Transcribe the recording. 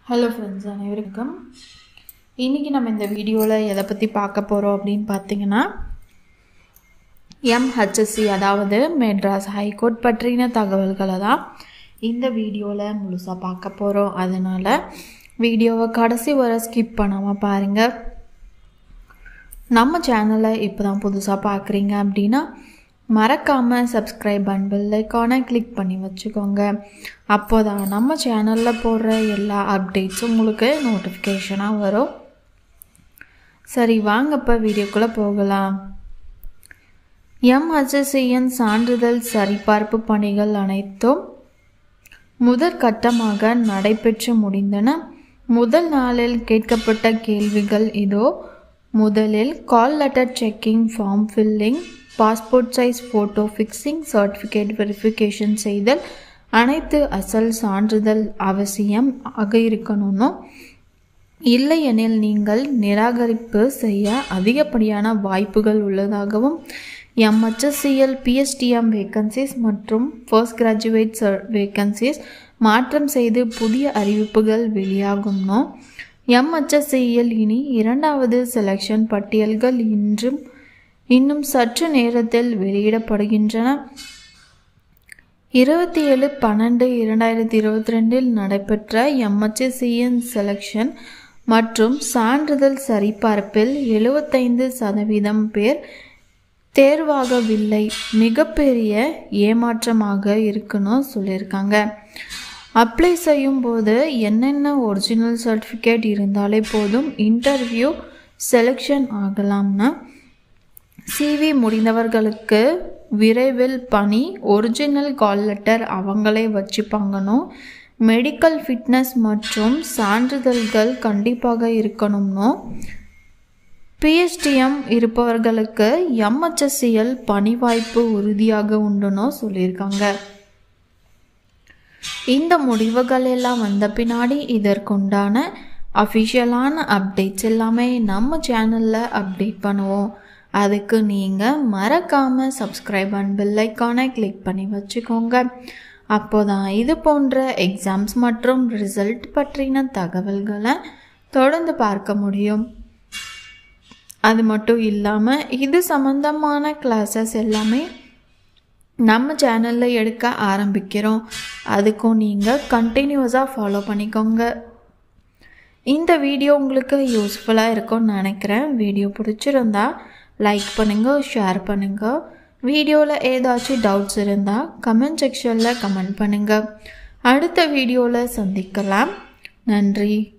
hello friends அனைவருக்கும் இன்றைக்கி நம்ம இந்த வீடியோவில் எதை பற்றி பார்க்க போகிறோம் அப்படின்னு பார்த்தீங்கன்னா எம்ஹெச்எஸ்சி அதாவது மெட்ராஸ் ஹைகோர்ட் பற்றின தகவல்களை தான் இந்த வீடியோவில் முழுசாக பார்க்க போகிறோம் அதனால் வீடியோவை கடைசி வர ஸ்கிப் பண்ணாமல் பாருங்கள் நம்ம சேனலை இப்போ தான் புதுசாக பார்க்குறீங்க அப்படின்னா மறக்காமல் சப்ஸ்கிரைப் அண்ட் பெல் ஐக்கானை கிளிக் பண்ணி வச்சுக்கோங்க அப்போ தான் நம்ம சேனலில் போடுற எல்லா அப்டேட்ஸும் உங்களுக்கு நோட்டிஃபிகேஷனாக வரும் சரி வாங்க இப்போ வீடியோக்குள்ளே போகலாம் எம்ஹெச்எஸ்சியின் சான்றிதழ் சரிபார்ப்பு பணிகள் அனைத்தும் முதற்கட்டமாக நடைபெற்று முடிந்தன முதல் நாளில் கேட்கப்பட்ட கேள்விகள் இதோ முதலில் call letter checking form filling passport size photo fixing certificate verification செய்தல் அனைத்து அசல் சான்றிதழ் அவசியம் ஆக இருக்கணும்னு இல்லையெனில் நீங்கள் நிராகரிப்பு செய்ய அதிகப்படியான வாய்ப்புகள் உள்ளதாகவும் எம்ஹெச்எஸ்சிஎல் பிஎஸ்டிஎம் வேக்கன்சிஸ் மற்றும் ஃபர்ஸ்ட் கிராஜுவேட் வேக்கன்சிஸ் மாற்றம் செய்து புதிய அறிவிப்புகள் வெளியாகும்னோ எம்ஹெச்எஸ்சியில் இனி இரண்டாவது செலெக்ஷன் பட்டியல்கள் இன்றும் இன்னும் சற்று நேரத்தில் வெளியிடப்படுகின்றன இருபத்தி ஏழு பன்னெண்டு இரண்டாயிரத்தி இருபத்தி ரெண்டில் நடைபெற்ற எம்ஹெச்எஸ்சிஎன் செலெக்ஷன் மற்றும் சான்றிதழ் சரிபார்ப்பில் எழுபத்தைந்து சதவீதம் பேர் தேர்வாகவில்லை மிகப்பெரிய ஏமாற்றமாக இருக்குன்னு சொல்லியிருக்காங்க அப்ளை செய்யும் போது என்னென்ன ஒரிஜினல் சர்டிஃபிகேட் இருந்தாலே போதும் இன்டர்வியூ செலெக்ஷன் ஆகலாம்னா சிவி முடிந்தவர்களுக்கு விரைவில் பணி ஒரிஜினல் கால் லெட்டர் அவங்களே வச்சுப்பாங்கணும் மெடிக்கல் ஃபிட்னஸ் மற்றும் சான்றிதழ்கள் கண்டிப்பாக இருக்கணும்னோ பிஎஸ்டிஎம் இருப்பவர்களுக்கு எம்ஹெச்எஸ்சிஎல் பணி வாய்ப்பு உறுதியாக உண்டுன்னு சொல்லியிருக்காங்க இந்த முடிவுகள் எல்லாம் வந்த பின்னாடி இதற்குண்டான அஃபிஷியலான அப்டேட்ஸ் எல்லாமே நம்ம சேனலில் அப்டேட் பண்ணுவோம் அதுக்கு நீங்கள் மறக்காமல் சப்ஸ்கிரைப் அண்ட் பெல் ஐக்கானை கிளிக் பண்ணி வச்சுக்கோங்க அப்போ தான் இது போன்ற எக்ஸாம்ஸ் மற்றும் ரிசல்ட் பற்றின தகவல்களை தொடர்ந்து பார்க்க முடியும் அது மட்டும் இல்லாமல் இது சம்மந்தமான கிளாஸஸ் எல்லாமே நம்ம சேனலில் எடுக்க ஆரம்பிக்கிறோம் அதுக்கும் நீங்கள் கண்டினியூஸாக ஃபாலோ பண்ணிக்கோங்க இந்த வீடியோ உங்களுக்கு யூஸ்ஃபுல்லாக இருக்கும்னு நினைக்கிறேன் வீடியோ பிடிச்சிருந்தா லைக் பண்ணுங்கள் ஷேர் பண்ணுங்கள் வீடியோவில் ஏதாச்சும் டவுட்ஸ் இருந்தால் கமெண்ட் செக்ஷனில் கமெண்ட் பண்ணுங்கள் அடுத்த வீடியோவில் சந்திக்கலாம் நன்றி